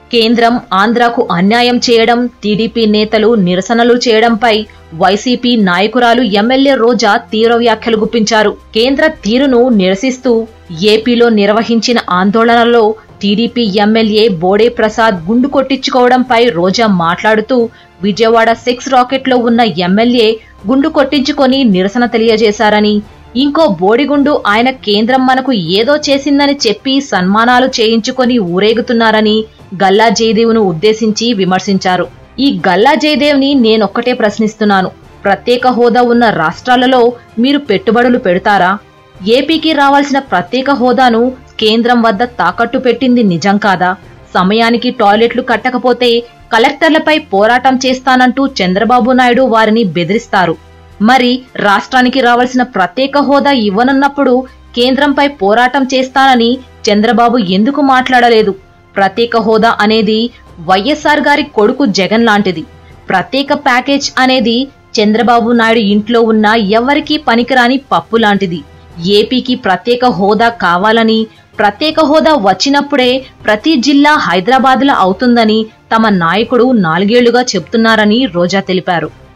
కేంద్రం ఆంధ్రాకు అన్యాయం చేయడం టీడీపీ నేతలు నిరసనలు చేయడంపై వైసీపీ నాయకురాలు ఎమ్మెల్యే రోజా తీవ్ర వ్యాఖ్యలు గుప్పించారు కేంద్ర తీరును నిరసిస్తూ ఏపీలో నిర్వహించిన ఆందోళనలో టీడీపీ ఎమ్మెల్యే బోడే ప్రసాద్ గుండు కొట్టించుకోవడంపై రోజా మాట్లాడుతూ విజయవాడ సిక్స్ రాకెట్లో ఉన్న ఎమ్మెల్యే గుండు కొట్టించుకొని నిరసన తెలియజేశారని ఇంకో బోడిగుండు ఆయన కేంద్రం మనకు ఏదో చేసిందని చెప్పి సన్మానాలు చేయించుకొని ఊరేగుతున్నారని గల్లా జయదేవ్ను ఉద్దేశించి విమర్శించారు ఈ గల్లా జయదేవ్ని నేనొక్కటే ప్రశ్నిస్తున్నాను ప్రత్యేక హోదా ఉన్న రాష్ట్రాలలో మీరు పెట్టుబడులు పెడతారా ఏపీకి రావాల్సిన ప్రత్యేక హోదాను కేంద్రం వద్ద తాకట్టు పెట్టింది నిజం కాదా సమయానికి టాయిలెట్లు కట్టకపోతే కలెక్టర్లపై పోరాటం చేస్తానంటూ చంద్రబాబు నాయుడు వారిని బెదిరిస్తారు మరి రాష్ట్రానికి రావాల్సిన ప్రత్యేక హోదా ఇవ్వనున్నప్పుడు కేంద్రంపై పోరాటం చేస్తానని చంద్రబాబు ఎందుకు మాట్లాడలేదు ప్రత్యేక హోదా అనేది వైఎస్ఆర్ గారి కొడుకు జగన్ లాంటిది ప్రత్యేక ప్యాకేజ్ అనేది చంద్రబాబు నాయుడు ఇంట్లో ఉన్న ఎవరికీ పనికిరాని పప్పు లాంటిది ఏపీకి ప్రత్యేక హోదా కావాలని ప్రత్యేక హోదా వచ్చినప్పుడే ప్రతి జిల్లా హైదరాబాద్లో అవుతుందని తమ నాయకుడు నాలుగేళ్లుగా చెప్తున్నారని రోజా తెలిపారు